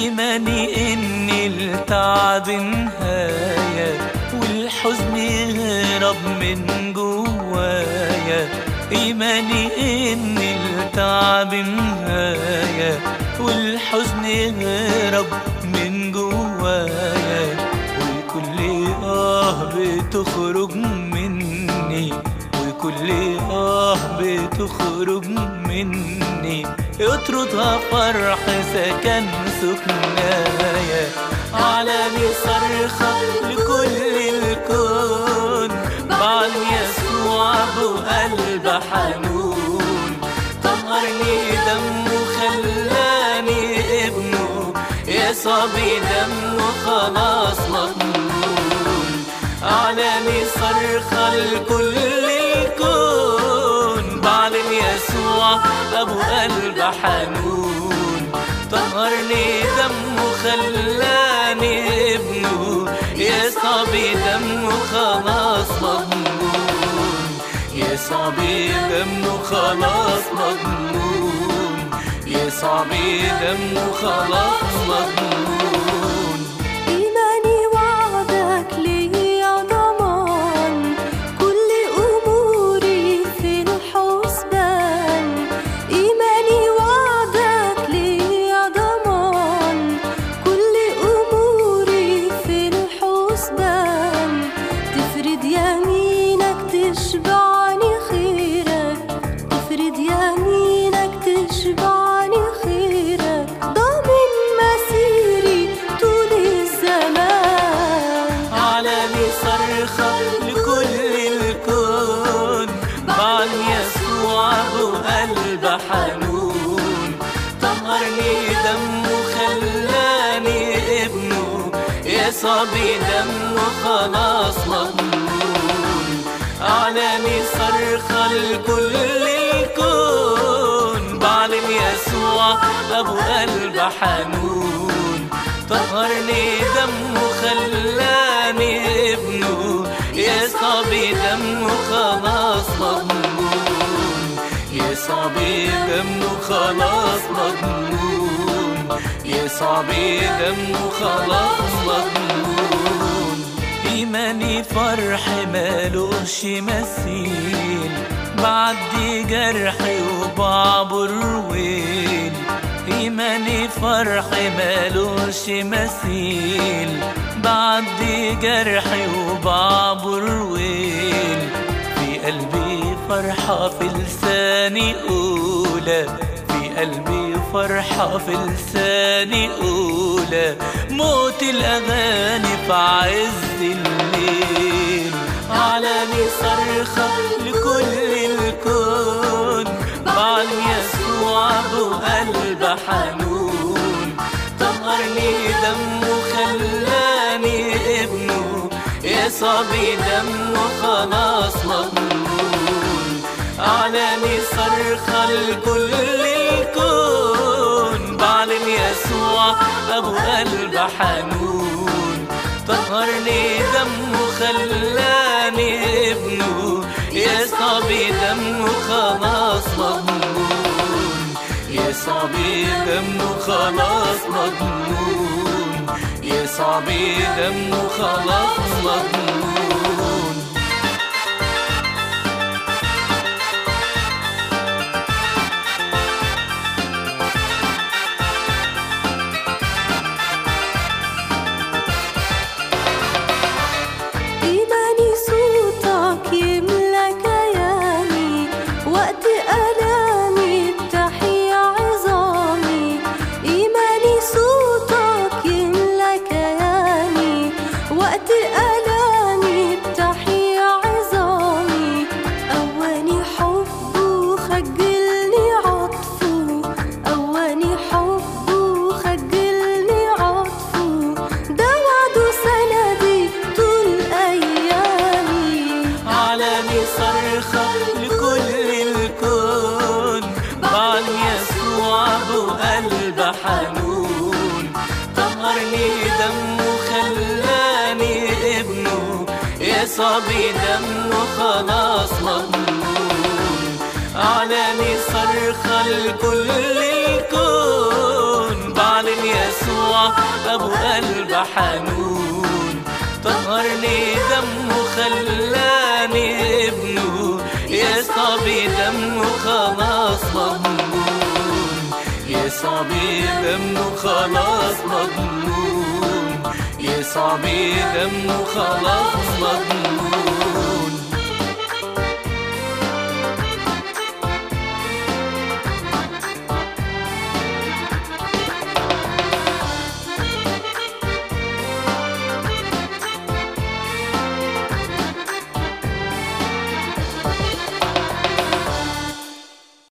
إيماني إن التعب نهاية والحزن يهرب من جوايا إيماني إن التعب نهاية والحزن يهرب من جوايا وكل آه بتخرج مني وكل آه بتخرج مني يطردها فرح سكن سكنايا علاني صرخة لكل الكون بعد يسوع بقلب حنون طهرني دمه خلاني ابنه يا صبي دمه خلاص مضمون أعلاني صرخة لكل الكون بعلن يسوع أبو قلب حنون طهرني دمه خلاني ابنه يا صبي دمه خلاص مضمون يا صبي دمه خلاص مضمون يا صبي دمه خلاص مضمون إيماني وعدك ليا ضمان كل أموري في الحسبان إيماني وعدك ليا ضمان كل أموري في الحسبان تفرد يمينك تشبعني خيرك تفرد يمينك تشبعني خيرك ضامن مسيري طول الزمان علاني صرخة لكل الكون بعد يسوع بقلب حنون طهرني دمه خلاني ابنه يا صبي دمه خلاص مضمون أعلاني صرخة لكل الكون بعلن يسوع أبو قلب حنون طهرني دمه خلاني ابنه يا صبي دمه خلاص مضمون يا صبي دمه خلاص مضمون يا صبي دمه خلاص مضمون إيماني فرح مالوش مثيل بعدي جرحي وبعبر ويل إيماني فرح مالوش مثيل بعدي جرحي وبعبر ويل في قلبي فرحة في لساني أولى في قلبي فرحة في لساني أولى موت الأغاني في عز الليل علاني صرخة لكل الكون بعد يسوع بقلب حنون طهرني دمه خلاني ابنه يا صبي دمه خلاص مضمون أعلاني صرخة لكل الكون بعلن يسوع أبو قلب حنون طهرني دمه خلاني ابنه يا صبي دمه خلاص مضمون يا صبي دمه خلاص مضمون يا صبي دمه خلاص مضمون إيماني صوتك يملى كياني وقت ألامي بتحيا عظامي إيماني صوتك يملى كياني وقت ألامي بتحيا عظامي أواني حبه خجلني عطفه أواني حبه خجلني عطفه ده وعده سندي طول أيامي علاني صرخة لكل الكون بعد يسوع بقلب حنون طهرني دمه خلاني ابنه يا صبي دمه خلاص مضمون أعلاني صرخة لكل الكون بعلن يسوع ابو قلب حنون طهرني دمه خلاني ابنه يسوع بدمه خلاص مضمون يسوع بدمه خلاص مضمون يسوع بدمه خلاص مضمون